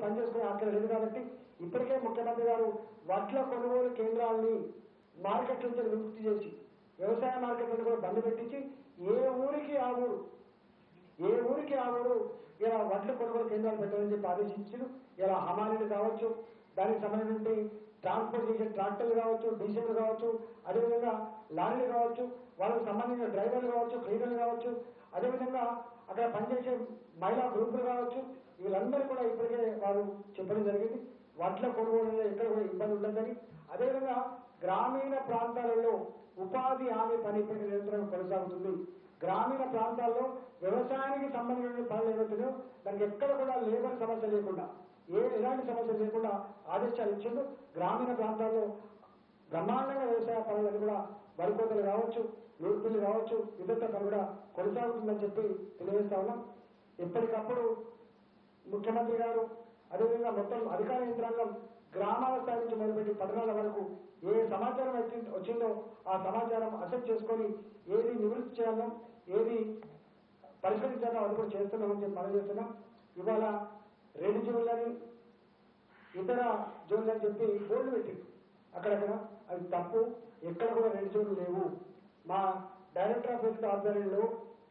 పనిచేసుకునే ఆస్కారం లేదు కాబట్టి ఇప్పటికే ముఖ్యమంత్రి గారు వడ్ల కొనుగోలు కేంద్రాలని మార్కెట్ నుంచి విముక్తి చేసి వ్యవసాయ మార్కెట్ నుండి కూడా బంద్ పెట్టించి ఏ ఊరికి ఆ ఊరు ఏ ఊరికి ఆ ఊరు ఇలా వడ్ల కొనుగోలు కేంద్రాలు పెట్టాలని చెప్పి ఆదేశించారు ఇలా హమాలీలు కావచ్చు దానికి సంబంధించి ట్రాన్స్పోర్ట్ చేసే ట్రాక్టర్లు కావచ్చు డీజిల్ కావచ్చు అదేవిధంగా లారీలు కావచ్చు వాళ్ళకి సంబంధించిన డ్రైవర్లు కావచ్చు క్లీనర్లు కావచ్చు అదేవిధంగా అక్కడ పనిచేసే మహిళా గ్రూపులు కావచ్చు వీళ్ళందరూ కూడా ఇప్పటికే వారు చెప్పడం జరిగింది వడ్ల కొనుగోలులో ఎక్కడ కూడా ఇబ్బంది ఉండదని అదేవిధంగా గ్రామీణ ప్రాంతాలలో ఉపాధి హామీ పని ఇప్పటికీ నిరంతరం కొనసాగుతుంది గ్రామీణ ప్రాంతాల్లో వ్యవసాయానికి సంబంధించిన పనులు ఏవైతున్నాయో దానికి ఎక్కడ కూడా లేబర్ సమస్య లేకుండా ఏ ఎలాంటి సమస్య లేకుండా ఆదేశాలు ఇచ్చిండు గ్రామీణ ప్రాంతాల్లో బ్రహ్మాండంగా వ్యవసాయ పనులను కూడా వరికోతలు కావచ్చు నూర్పిల్లు కావచ్చు ఇతర పనులు కూడా కొనసాగుతుందని చెప్పి తెలియజేస్తా ఉన్నాం ఎప్పటికప్పుడు ముఖ్యమంత్రి గారు అదేవిధంగా మొత్తం అధికార యంత్రాంగం గ్రామాల స్థాయి నుంచి మొదలుపెట్టి పట్టణాల వరకు ఏ సమాచారం వచ్చి- వచ్చిందో ఆ సమాచారం అసెప్ట్ చేసుకొని ఏది నివృత్తి చేయాలో ఏది పరిష్కరించాలో అది కూడా చేస్తున్నామని చెప్పి మనం చేస్తున్నాం ఇవాళ రెడ్ జోన్లని ఇతర జోన్లు అని చెప్పి బోర్డు పెట్టింది అక్కడక్కడ అది తప్పు ఎక్కడ కూడా రెడ్ జోన్లు లేవు మా డైరెక్టర్ ఆఫ్ హెల్త్ ఆధ్వర్యంలో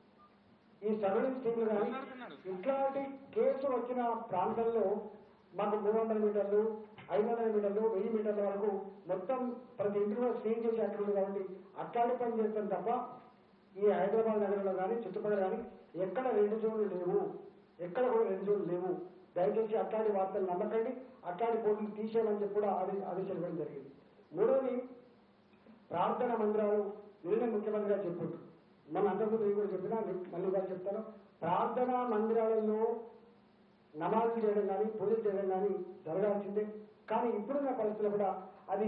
ఈ సరళి స్కీమ్లు కానీ ఇట్లాంటి కేసు వచ్చిన ప్రాంతంలో మాకు మూడు వందల మీటర్లు ఐదు వందల మీటర్లు వెయ్యి మీటర్ల వరకు మొత్తం ప్రతి ఇంటిలో స్క్రీన్ చేసే అక్కడ ఉంది కాబట్టి అట్లాంటి పని చేస్తాం తప్ప ఈ హైదరాబాద్ నగరంలో కానీ చుట్టుపక్కల కానీ ఎక్కడ రెండు జోన్లు లేవు ఎక్కడ కూడా రెండు జోన్లు లేవు దయచేసి అట్లాంటి వార్తలు నమ్మకండి అట్లాంటి పోటీలు తీసేయమని చెప్పి కూడా ఆదే ఆదేశాలు ఇవ్వడం జరిగింది మూడోది ప్రార్థన మందిరాలు నిన్న ముఖ్యమంత్రి గారు చెప్పారు మన అంతకుముందు నేను కూడా చెప్పినా మీకు మళ్ళీ గారు చెప్తాను ప్రార్థనా మందిరాలలో నమాజులు చేయడం కానీ పూజలు చేయడం కానీ జరగాల్సిందే కానీ ఇప్పుడున్న పరిస్థితుల్లో కూడా అది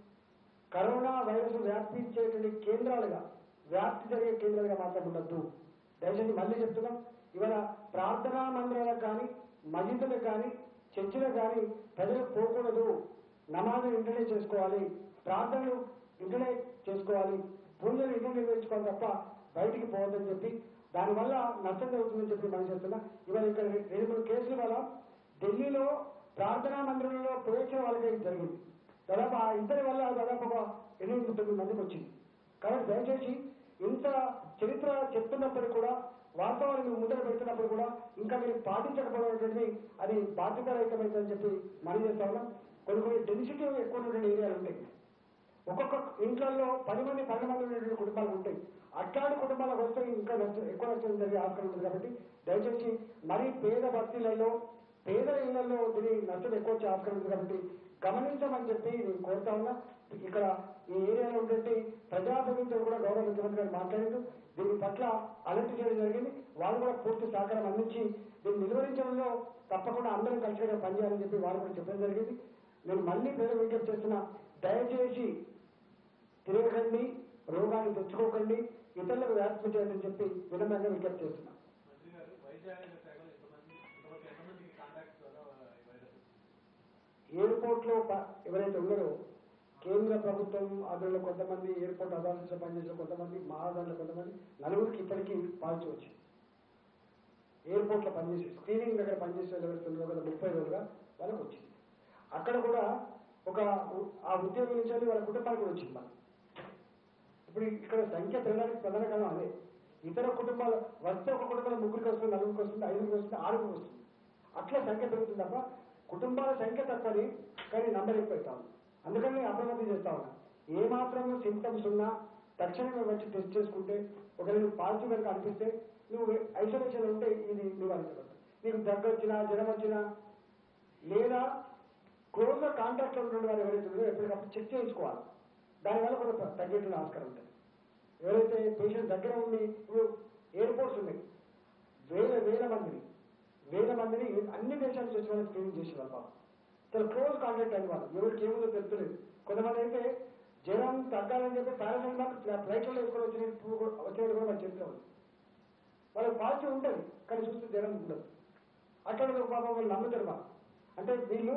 కరోనా వైరస్ వ్యాపించేటువంటి కేంద్రాలుగా వ్యాప్తి జరిగే కేంద్రాలుగా మాత్రం ఉండద్దు దయచేసి మళ్ళీ చెప్తున్నాం ఇవాళ ప్రార్థనా మందిరాలకు కానీ మసీదులకు కానీ చర్చిలకు కానీ ప్రజలకు పోకూడదు నమాజు ఇంటనే చేసుకోవాలి ప్రార్థనలు ఇంటనే చేసుకోవాలి పూజలు ఇంటనే నిర్వహించుకోవాలి తప్ప బయటికి పోవద్దని చెప్పి దానివల్ల నష్టం జరుగుతుందని చెప్పి మనం చేస్తున్నా ఇవాళ ఇక్కడ రెండు మూడు కేసుల వల్ల ఢిల్లీలో ప్రార్థనా మందిరంలో ప్రవేశించిన వాళ్ళకి ఇది జరిగింది దాదాపు ఆ ఇద్దరి వల్ల దాదాపు ఒక ఎనిమిది తొమ్మిది మందికి వచ్చింది కాబట్టి దయచేసి ఇంత చరిత్ర చెప్తున్నప్పుడు కూడా వాస్తవాలు మీరు ముందర పెడుతున్నప్పుడు కూడా ఇంకా మీరు పాటించకపోవడం అనేటువంటిది అది బాధ్యతారహితమైందని చెప్పి మనం చేస్తా ఉన్నాం కొన్ని కొన్ని డెన్సిటీ ఎక్కువ ఉన్నటువంటి ఏరియాలు ఉంటాయి ఒక్కొక్క ఇంట్లో పది మంది పన్నెండు మంది ఉండేటువంటి కుటుంబాలు ఉంటాయి అట్లాంటి కుటుంబాలకు వస్తే ఇంకా నష్టం ఎక్కువ నష్టం జరిగే ఆస్కారం ఉంటుంది కాబట్టి దయచేసి మరీ పేద భక్తులలో పేద ఇళ్లలో దీని నష్టం ఎక్కువ వచ్చే ఆస్కారం ఉంది కాబట్టి గమనించమని చెప్పి నేను కోరుతా ఉన్నా ఇక్కడ ఈ ఏరియాలో ఉన్నటువంటి ప్రజాప్రతినిధులు కూడా గౌరవ ముఖ్యమంత్రి గారు మాట్లాడారు దీని పట్ల అలర్ట్ చేయడం జరిగింది వాళ్ళు కూడా పూర్తి సహకారం అందించి దీన్ని నిలువరించడంలో తప్పకుండా అందరం కలిసిగా పనిచేయాలని చెప్పి వాళ్ళు కూడా చెప్పడం జరిగింది నేను మళ్ళీ పేరు విజ్ఞప్తి చేస్తున్నా దయచేసి తిరగకండి రోగాన్ని తెచ్చుకోకండి ఇతరులకు వ్యాప్తి చేయాలని చెప్పి వినమ్రంగా విజ్ఞప్తి చేస్తున్నా మంత్రి గారు వైద్య ఆరోగ్య శాఖలో ఎంతమంది ఇంతవరకు ఎంతమందికి కాంటాక్ట్ ద్వారా ఈ వైరస్ ఎయిర్పోర్ట్ లో ప- ఎవరైతే ఉన్నారో కేంద్ర ప్రభుత్వం అందులో కొంతమంది ఎయిర్పోర్ట్ అథారిటీస్ లో పనిచేసిన కొంతమంది మా దాంట్లో కొంతమంది నలుగురికి ఇప్పటికీ పాజిటివ్ వచ్చింది ఎయిర్పోర్ట్ లో పనిచేసి స్క్రీనింగ్ దగ్గర పనిచేసే వాళ్ళు ఎవరైతే ఉన్నారో గత ముప్పై రోజులుగా వాళ్ళకి వచ్చింది అక్కడ కూడా ఒక ఉ- ఆ ఉద్యోగం నుంచి వాళ్ళ కుటుంబానికి కూడా వచ్చింది మనకి ఇప్పుడు ఇక్కడ సంఖ్య పెరగడానికి ప్రధాన కారణం అదే ఇతర కుటుంబాలు వస్తే ఒక కుటుంబంలో ముగ్గురికి వస్తుంది నలుగురికి వస్తుంది ఐదుగురికి వస్తుంది ఆరుగురికి వస్తుంది అట్లా సంఖ్య పెరుగుతుంది తప్ప కుటుంబాల సంఖ్య తక్కువని కానీ నంబర్ ఎక్కువ అవుతా ఉంది అందుకని నేను అప్రమత్తం చేస్తా ఉన్నా ఏ మాత్రం సింటమ్స్ ఉన్నా తక్షణమే వచ్చి టెస్ట్ చేసుకుంటే ఒకవేళ నువ్వు పాజిటివ్ కనుక అనిపిస్తే నువ్వు ఐసోలేషన్ ఉంటే ఇది నివారించబడతావు నీకు దగ్గు వచ్చినా జ్వరం వచ్చినా లేదా క్లోజ్ గా కాంటాక్ట్ లో ఉన్నటువంటి వారు ఎవరైతే ఉన్నారో ఎప్పటికప్పుడు చెక్ చేయించుకోవాలి దానివల్ల కొంత తగ్గేటువంటి ఆస్కారం ఉంటుంది ఎవరైతే పేషెంట్ దగ్గర ఉండి ఇప్పుడు ఎయిర్పోర్ట్స్ ఉన్నాయి వేల వేల మందిని వేల మందిని అన్ని దేశాల నుంచి వచ్చిన వాళ్ళు స్క్రీనింగ్ చేసి వాళ్ళు చాలా క్లోజ్ కాంటాక్ట్ అయిన వాళ్ళు ఎవరికి ఏముందో తెలుస్తలేదు కొంతమంది అయితే జ్వరం తగ్గాలని చెప్పి పారాసైటమాల్ ఫ్లైట్లో వేసుకొని వచ్చిన వచ్చినట్టు కూడా మన చరిత్ర ఉంది వాళ్ళకి పాజిటివ్ ఉంటుంది కానీ చూస్తే జ్వరం ఉండదు అక్కడ పాపం వాళ్ళు నమ్ముతారు మా అంటే వీళ్ళు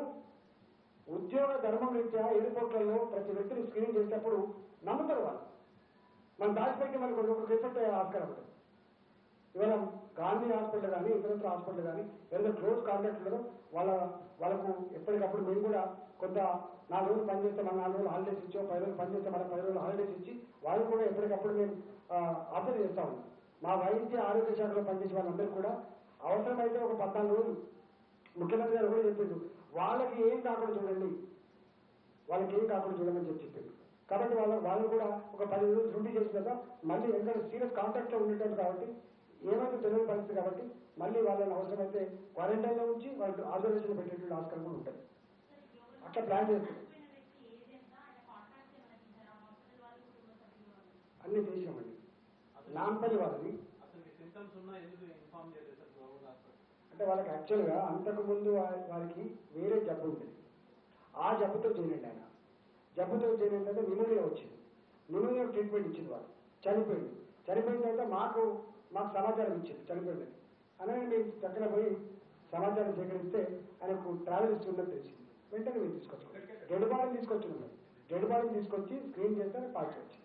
ఉద్యోగ ధర్మం రీత్యా ఎయిర్పోర్ట్లలో ప్రతి వ్యక్తిని స్క్రీనింగ్ చేసేటప్పుడు నమ్ముతారు వాళ్ళు మనం దాచిపెట్టి మనకు ఒక రిసెప్ట్ అయ్యే ఆస్కారం ఉంటుంది ఇవాళ గాంధీ హాస్పిటల్ కానీ ఇతరత్ర హాస్పిటల్ కానీ ఏదైనా క్లోజ్ కాంటాక్ట్ ఉన్నారో వాళ్ళ వాళ్ళకు ఎప్పటికప్పుడు మేము కూడా కొంత నాలుగు రోజులు పనిచేస్తే మన నాలుగు రోజులు హాలిడేస్ ఇచ్చో పది రోజులు పనిచేస్తే మన పది రోజులు హాలిడేస్ ఇచ్చి వాళ్ళు కూడా ఎప్పటికప్పుడు మేము ఆఫర్ చేస్తా ఉన్నాం మా వైద్య ఆరోగ్య శాఖలో పనిచేసే వాళ్ళందరూ కూడా అవసరమైతే ఒక పద్నాలుగు రోజులు ముఖ్యమంత్రి గారు కూడా చెప్పిండు వాళ్ళకి ఏం కాకుండా చూడండి వాళ్ళకి ఏం కాకుండా చూడమని చెప్పి చెప్పిండు కాబట్టి వాళ్ళ వాళ్ళు కూడా ఒక పది రోజులు డ్యూటీ చేసిన తర్వాత మళ్ళీ ఎందుకంటే సీరియస్ కాంటాక్ట్ లో ఉండేటట్టు కాబట్టి ఏమైతే తెలియని పరిస్థితి కాబట్టి మళ్ళీ వాళ్ళని అవసరమైతే క్వారంటైన్ లో ఉంచి వాళ్ళు ఆబ్జర్వేషన్ పెట్టేటువంటి ఆస్కారం కూడా ఉంటుంది అట్లా ప్లాన్ చేస్తాం అన్ని చేసామండి నాంపల్లి వాళ్ళది అతనికి సింటమ్స్ ఉన్నా ఎందుకు ఇన్ఫార్మ్ చేయలేదు సార్ గవర్నమెంట్ హాస్పిటల్ అంటే వాళ్ళకి యాక్చువల్గా అంతకుముందు వా- వారికి వేరే జబ్బు ఉండేది ఆ జబ్బుతో చేయండి ఆయన జబ్బుతో చేయండి అంటే నిమోనియా వచ్చింది నిమోనియా ట్రీట్మెంట్ ఇచ్చింది వాళ్ళు చనిపోయింది చనిపోయిన తర్వాత మాకు మాకు సమాచారం ఇచ్చింది చనిపోయింది అలాగే మేము చక్కన పోయి సమాచారం సేకరిస్తే ఆయనకు ట్రావెల్ హిస్టరీ ఉందని తెలిసింది వెంటనే మేము తీసుకొచ్చాం డెడ్ బాడీని తీసుకొచ్చినాం మేము డెడ్ బాడీని తీసుకొచ్చి స్క్రీన్ చేస్తే పాజిటివ్ వచ్చింది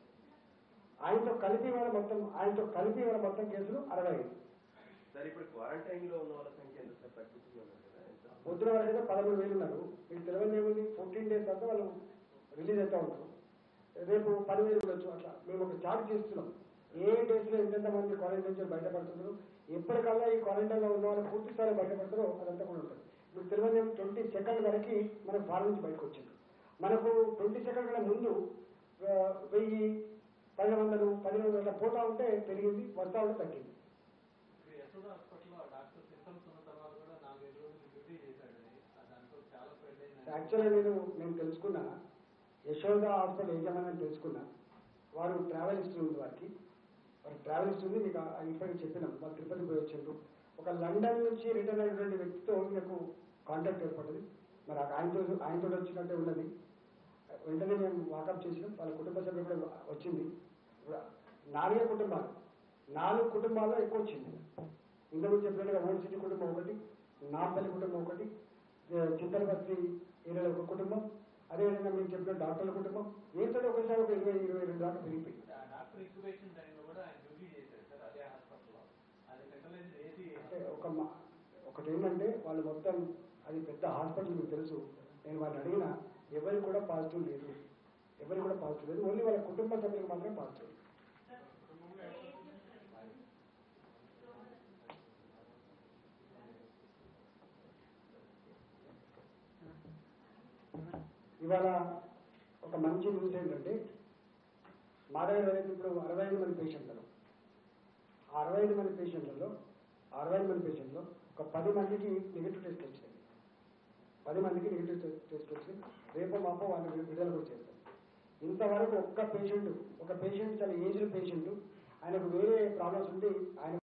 ఆయనతో కలిపి వాళ్ళ మొత్తం ఆయనతో కలిపి వాళ్ళ మొత్తం కేసులు అరవై ఐదు సార్ ఇప్పుడు క్వారంటైన్ లో ఉన్న వాళ్ళ సంఖ్య ఎంత సార్ తగ్గుతుంది అన్నారు కదా ఎంత పొద్దున వరకు పదమూడు వేలు ఉన్నారు మీకు తెలియదు ఏముంది ఫోర్టీన్ డేస్ తర్వాత వాళ్ళు రిలీజ్ అవుతా ఉంటారు రేపు పదివేలు ఉండొచ్చు అట్లా మేము ఒక చార్ట్ చేస్తున్నాం ఏ డేస్ లో ఎంతెంత మంది క్వారంటైన్ నుంచి బయటపడుతున్నారు ఎప్పటికల్లా ఈ క్వారంటైన్ లో ఉన్న వాళ్ళు పూర్తి స్థాయిలో బయటపడతారో అదంతా కూడా ఉంటుంది మీకు తెలియదు ట్వంటీ సెకండ్ వరకు మనకు ఫారెన్ నుంచి బయటకు వచ్చింది మనకు ట్వంటీ సెకండ్ కన్నా ముందు ఆ, వెయ్యి పది వందలు పదిహేను వందల పోతా ఉంటే పెరిగింది వస్తా ఉంటే తగ్గింది ఇప్పుడు యశోద హాస్పిటల్లో ఆ డాక్టర్ సింటమ్స్ ఉన్న తర్వాత కూడా నాలుగైదు రోజులు డ్యూటీ చేశాడు ఆ దాంతో చాలా స్ప్రెడ్ అయింది యాక్చువల్గా నేను నేను తెలుసుకున్నా యశోద హాస్పిటల్ యజమాని తెలుసుకున్నా వారు ట్రావెల్ హిస్టరీ ఉంది వారికి వారి ట్రావెల్ హిస్టరీ ఉంది మీకు ఆ- ఆ ఇప్పటికి చెప్పినాం వాళ్ళు తిరుపతి పోయి వచ్చిండ్రు ఒక లండన్ నుంచి రిటర్న్ అయినటువంటి వ్యక్తితో మీకు కాంటాక్ట్ ఏర్పడ్డది మరి ఆ- ఆయనతో ఆయనతో వచ్చినట్టే ఉన్నది వెంటనే మేము వాకప్ చేసినాం వాళ్ళ కుటుంబ సభ్యులు కూడా వచ్చింది నాలుగే కుటుంబాలు నాలుగు కుటుంబాల్లో ఎక్కువ వచ్చింది ఇంతకుముందు చెప్పినట్టుగా ఓల్డ్ సిటీ కుటుంబం ఒకటి నాంపల్లి కుటుంబం ఒకటి ఏ, చింతలపత్రి ఏరియాలో ఒక కుటుంబం అదేవిధంగా మీరు చెప్పిన డాక్టర్ల కుటుంబం వీరితో ఒకసారి ఒక ఇరవై ఇరవై రెండు దాకా పెరిగిపోయింది ఆ డాక్టర్ ఇంక్యుబేషన్ టైంలో కూడా ఆయన డ్యూటీ చేశాడు సార్ అదే హాస్పిటల్లో అది సెంట్రలైజ్ ఏసీ అంటే ఒక మా- ఒకటి ఏంటంటే వాళ్ళు మొత్తం అది పెద్ద హాస్పిటల్ మీకు తెలుసు నేను వాళ్ళని అడిగిన ఎవరికి కూడా పాజిటివ్ లేదు ఎవరికి కూడా పాజిటివ్ లేదు ఓన్లీ వాళ్ళ కుటుంబ సభ్యులకు మాత్రమే పాజిటివ్ ఇవాళ ఒక మంచి న్యూస్ ఏంటంటే మా దగ్గర ఏదైతే ఇప్పుడు అరవై ఐదు మంది పేషెంట్లు ఆ అరవై ఐదు మంది పేషెంట్లలో ఆ అరవై ఐదు మంది పేషెంట్లో ఒక పది మందికి నెగిటివ్ టెస్ట్ వచ్చింది పది మందికి నెగిటివ్ టెస్ట్ వచ్చి రేపు మాపో వాళ్ళని విడుదల కూడా చేస్తాం ఇంతవరకు ఒక్క పేషెంట్ ఒక పేషెంట్ చాలా ఏజ్డ్ పేషెంట్ ఆయనకు వేరే ప్రాబ్లమ్స్ ఉండి ఆయన